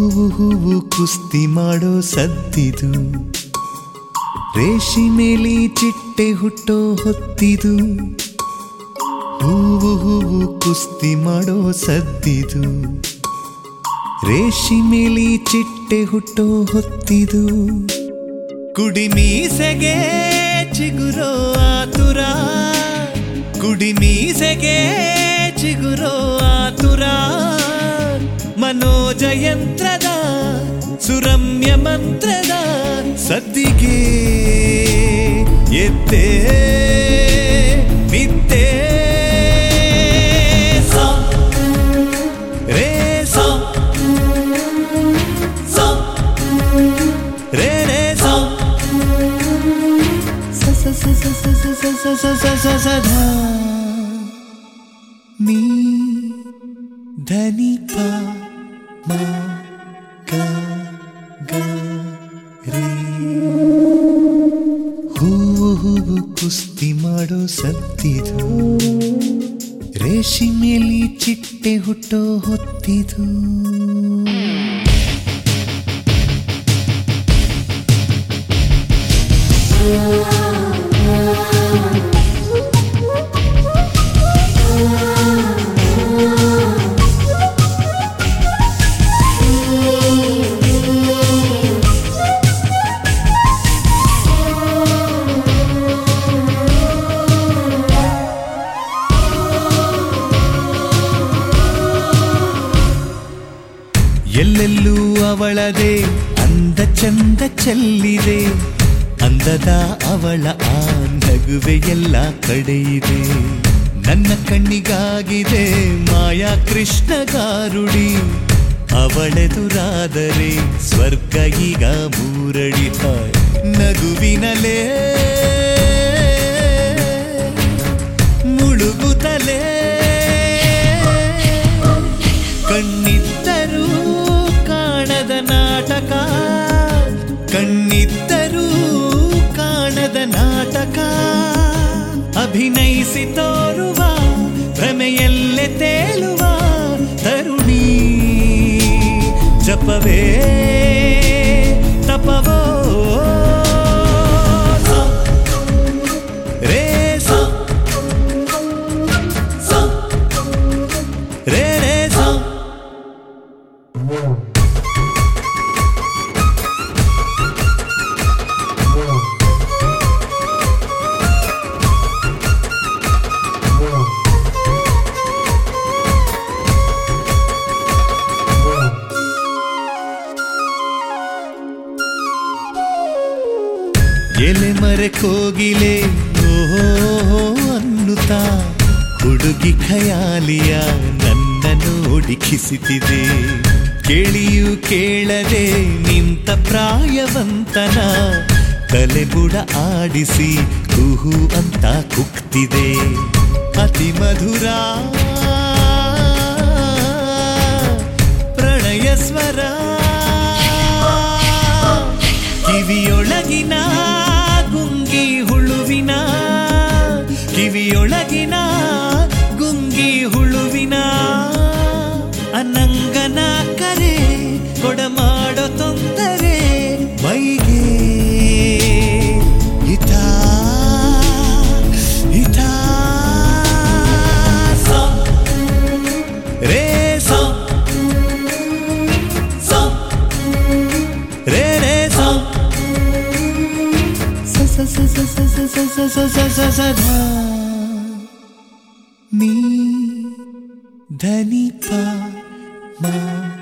ಹೂವು ಹೂವು ಕುಸ್ತಿ ಮಾಡೋ ಸದ್ದಿದು ರೇಷಿಮೇಲಿ ಚಿಟ್ಟೆ ಹುಟ್ಟೋ ಹೊತ್ತಿದು ಹೂವು ಹೂವು ಕುಸ್ತಿ ಮಾಡೋ ಸದ್ದಿದು ರೇಷಿಮೇಲಿ ಚಿಟ್ಟೆ ಹುಟ್ಟೋ ಹೊತ್ತಿದು ಕುಡಿ ಮೀಸೆಗೆ ಚಿಗುರೋ ಆತುರ ಕುಡಿ ಮೀಸೆಗೆ ಚಿಗುರೋ ಆತುರ ಮನೋಜಯಂತ್ರದ ಸುರಮ್ಯ ಮಂತ್ರದ ಸದ್ದಿಗೆ ಎತ್ತೇ ನಿತ್ತೇ ಸಾ ರೇ ಸಾ ಸಾ ರೇ ರೇ ಸಾ ಸ ಸ ಸ ಸ ಸ ಸ ಸ ಸ ಸ ಸ ಸ ಸ ಧ ನೀ ಧನಿ ಪ ಮ ಗ ಗ ರೇ ಹೂವು ಹೂವು ಕುಸ್ತಿ ಮಾಡೋ ಸತ್ತಿದು ರೇಷಿಮೇಲಿ ಚಿಟ್ಟೆ ಹುಟ್ಟೋ ಹೊತ್ತಿದು ಎಲ್ಲೆಲ್ಲೂ ಅವಳದೇ ಅಂದ ಚಂದ ಚೆಲ್ಲಿದೆ ಅಂದದ ಅವಳ ಆ ನಗುವೆ ಎಲ್ಲ ಕಡೆಯಿದೆ ನನ್ನ ಕಣ್ಣಿಗಾಗಿದೆ ಮಾಯಾ ಕೃಷ್ಣ ಗಾರುಡಿ ಅವಳೆದುರಾದರೆ ಸ್ವರ್ಗ ಈಗ ಮೂರಡಿ ಹಾಯ್ ನಗುವಿನಲೇ ಮುಳುಗುತ್ತಲೇ ಕಣ್ಣಿದ್ದರೂ ಕಾಣದ ನಾಟಕ ಕಣ್ಣಿದ್ದರೂ ಕಾಣದ ನಾಟಕ ಅಭಿನಯಿಸಿ ತೋರುವ ಭ್ರಮೆಯಲ್ಲೇ ತೇಲುವ ತರುಣಿ ಜಪವೇ ತಪವೋ ಸ, ರೇ ಸ, ಸ, ರೇ ರೇ ಸ. ಎಲೆ ಮರೆ ಕೋಗಿಲೆ ಓಹೋ ಅನ್ನುತ್ತಾ ಹುಡುಗಿ ಖಯಾಲಿಯ ನನ್ನ ನೋಡಿ ಕಿಸಿತಿದೆ ಕೇಳಿಯೂ ಕೇಳದೆ ನಿಂತ ಪ್ರಾಯವಂತನ ತಲೆಬುಡ ಆಡಿಸಿ ಕುಹು ಅಂತ ಕುಕ್ತಿದೆ ಅತಿ ಮಧುರ ಪ್ರಣಯ ಸ್ವರ ಕಿವಿಯೊಳಗಿನ ಗುಂಗಿ ಹುಳುವಿನ ಕಿವಿಯೊಳಗಿನ ಗುಂಗಿ ಹುಳುವಿನ ಅನಂಗನ ಕರೆ ಕೊಡಮಾಡೋ ತೊಂದರೆ ಮೈಗೆ ಹಿತ ಹಿತ ಸ, ರೇ ಸ, ಸ, ರೇ ರೇ ಸ. ಸ ಸ ಸ ಸ ಸ ಸ ಸ ಸ ಸ ಸ ಸ ಸ ಧ. ನೀ ಧನಿ ಪ ಮ